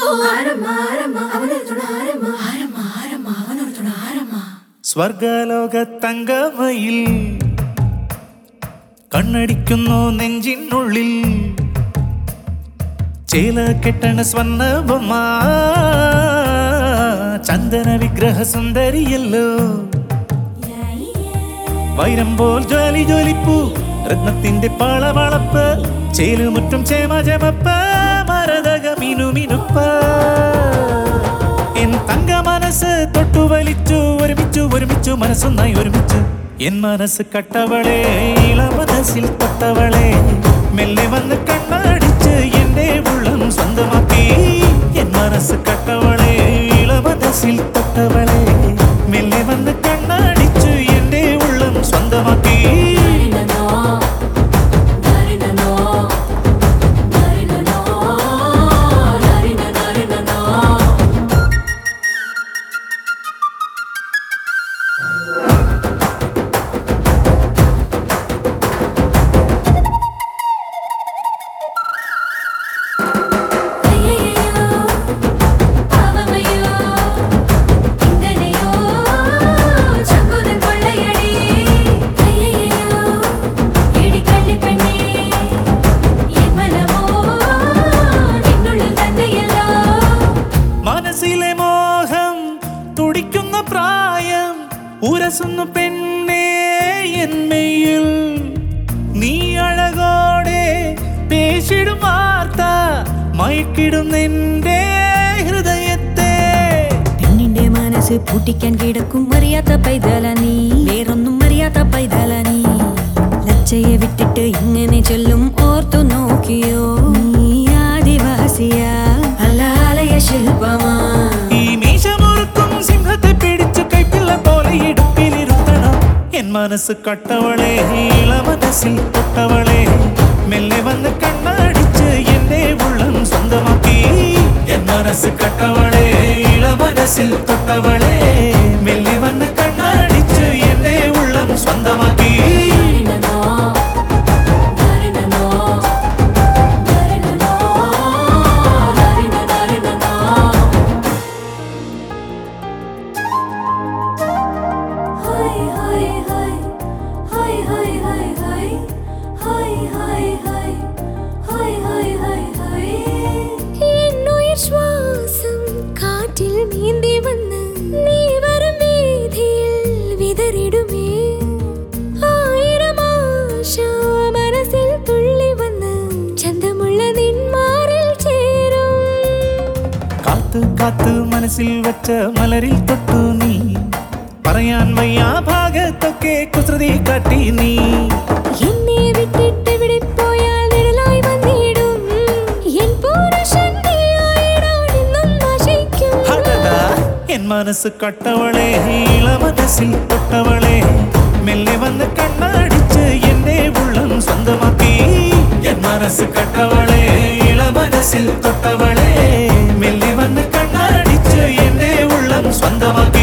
സ്വർഗലോക തങ്കമയിൽ കണ്ണടിക്കുന്നു നെഞ്ചിനുള്ളിൽ ചേല കെട്ടണ സ്വർണ്ണബൊമ്മ ചന്ദന വിഗ്രഹ സുന്ദരിയല്ലോ വൈരം പോൽ ജ്വാലി ജ്വലിപ്പൂ രത്നത്തിന്റെ പാളവളപ്പ് ചേലുമുറ്റും ചേമ ചെമപ്പ് മരതക മിനുമിനുപ്പ എൻ തങ്ക മനസ്സ് തൊട്ടു വലിച്ചു ഒരുമിച്ചു ഒരുമിച്ചു മനസ്സൊന്നായി ഒരുമിച്ചു എൻ മനസ്സ് കട്ടവളെ ഇളമനസിൽ തൊട്ടവളെ മെല്ലെ വന്ന് കണ്ണടിച്ച് എന്റെ ഉള്ളം സ്വന്തമാക്കി എൻ മനസ്സ് കട്ടവളെ ഇളമനസിൽ തൊട്ടവളെ മെല്ലെ വന്ന് കണ്ണടിച്ച് എന്റെ ഉള്ളം സ്വന്തമാക്കി മനസ്സിലെ മോഹം തുടിക്കുന്ന പ്രായം ഉരസുന്നു പെണ്ണേ എന്മയിൽ നീ അഴകോടെ പേശിടും വാർത്ത മയക്കിടും നിന്റെ ഹൃദയത്തെ പെണ്ണിന്റെ മനസ്സ് പൂട്ടിക്കാൻ കിടക്കും അറിയാത്ത പൈതല നീ വേറൊന്നും അറിയാത്ത പൈതല നീ ലജ്ജയെ വിട്ടിട്ട് ഇങ്ങനെ ചൊല്ലും ഓർത്തു നോക്കിയോ നീ ആദിവാസിയാ അല്ല ആലയ ശില്പമാ ഈ മീശമുറുക്കും സിംഹത്തെ പിടിച്ചു കൈപ്പിള്ള പോലെ ഇടുപ്പിലിരുത്തണം എൻ മനസ്സ് കട്ടവളെ ഇളമനസിൽ തൊട്ടവളെ മെല്ലെ വന്ന് കണ്ണടിച്ച് എന്റെ ഉള്ളം സ്വന്തമാക്കി എൻ മനസ്സ് കട്ടവളെ ഇളമനസിൽ തൊട്ടവളെ മെല്ലെ വന്ന് കണ്ണടിച്ച് എന്റെ ഉള്ളം സ്വന്തമാക്കി എന്നുയിർ ശ്വാസം കാറ്റിൽ നീന്തി വന്ന് നീ വരും വീതിയിൽ വിതറിടുമേ ആയിരം ആശ മനസ്സിൽ തുള്ളി വന്ന് ചന്തമുള്ള നിന്മാറിൽ ചേരും കാത്തു കാത്തു മനസ്സിൽ വച്ച മലരിൽ തൊട്ടു നീ പറയാൻ വയ്യാ ഭാഗത്തൊക്കെ കുസൃതി കാട്ടി നീ എന്നെ വിട്ടിട്ട് ഇവിടെ പോയാൽ നിഴലായി വന്നിടും എൻ പുരുഷൻ നീയായിടാനെന്നും നശിക്കും അടടാ, എൻ മനസ്സ് കട്ടവളെ ഇളമനസിൽ തൊട്ടവളെ മെല്ലെ വന്ന് കണ്ണടിച്ച് എന്റെ ഉള്ളം സ്വന്തമാക്കി എൻ മനസ്സ് കട്ടവളെ ഇളമനസിൽ തൊട്ടവളെ മെല്ലെ വന്ന് കണ്ണടിച്ച് എന്റെ ഉള്ളം സ്വന്തമാക്കി